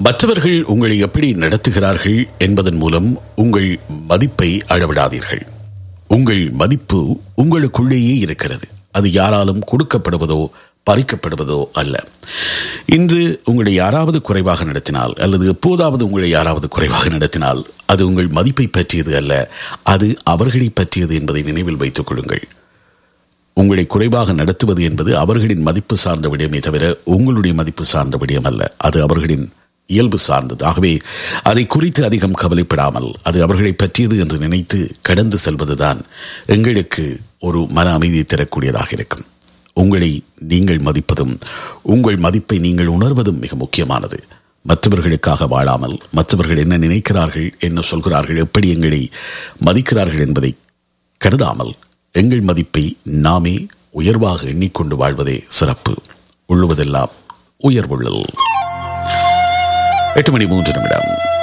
மற்றவர்கள் உங்களை எப்படி நடத்துகிறார்கள் என்பதன் மூலம் உங்கள் மதிப்பை அளவிடாதீர்கள் உங்கள் மதிப்பு உங்களுக்குள்ளேயே இருக்கிறது அது யாராலும் கொடுக்கப்படுவதோ பறிக்கப்படுவதோ அல்ல இன்று உங்களை யாராவது குறைவாக நடத்தினால் அல்லது எப்போதாவது உங்களை யாராவது குறைவாக நடத்தினால் அது உங்கள் மதிப்பை பற்றியது அல்ல அது அவர்களை பற்றியது என்பதை நினைவில் வைத்துக் கொள்ளுங்கள் உங்களை குறைவாக நடத்துவது என்பது அவர்களின் மதிப்பு சார்ந்த விடயமே தவிர உங்களுடைய மதிப்பு சார்ந்த விடயம் அல்ல அது அவர்களின் இயல்பு சார்ந்தது ஆகவே அதை குறித்து அதிகம் கவலைப்படாமல் அது அவர்களை பற்றியது என்று நினைத்து கடந்து செல்வதுதான் எங்களுக்கு ஒரு மன அமைதியை தரக்கூடியதாக இருக்கும் உங்களை நீங்கள் மதிப்பதும் உங்கள் மதிப்பை நீங்கள் உணர்வதும் மிக முக்கியமானது மற்றவர்களுக்காக வாழாமல் மற்றவர்கள் என்ன நினைக்கிறார்கள் என்ன சொல்கிறார்கள் எப்படி எங்களை மதிக்கிறார்கள் என்பதை கருதாமல் எங்கள் மதிப்பை நாமே உயர்வாக எண்ணிக்கொண்டு வாழ்வதே சிறப்பு உள்ளுவதெல்லாம் உயர்வுள்ளல் எட்டு மணி மூன்று நிமிடம்